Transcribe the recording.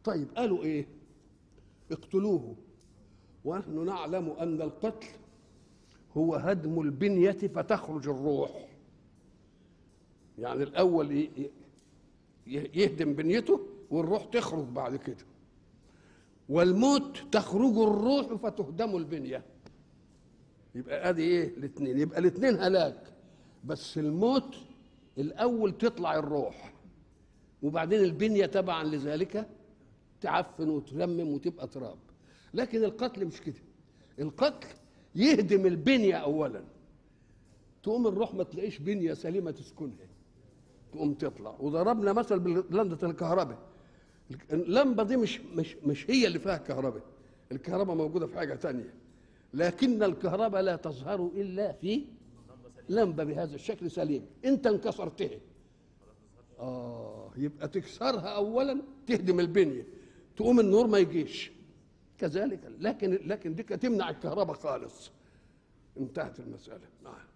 طيب قالوا ايه اقتلوه ونحن نعلم ان القتل هو هدم البنيه فتخرج الروح يعني الاول ي- ي- يهدم بنيته والروح تخرج بعد كده والموت تخرج الروح فتهدم البنيه يبقى ادي ايه الاثنين يبقى الاثنين هلاك بس الموت الاول تطلع الروح وبعدين البنيه تبعا لذلك تعفن وترمم وتبقى تراب لكن القتل مش كده القتل يهدم البنيه اولا تقوم الروح ما تلاقيش بنيه سليمه تسكنها تقوم تطلع وضربنا مثل بلمبه الكهرباء اللمبه دي مش مش مش هي اللي فيها كهرباء الكهرباء موجوده في حاجه تانية لكن الكهرباء لا تظهر الا في لمبه بهذا الشكل سليم انت انكسرتها اه يبقى تكسرها اولا تهدم البنيه تقوم النور ما يجيش كذلك لكن لكن دي تمنع الكهرباء خالص انتهت المساله نعم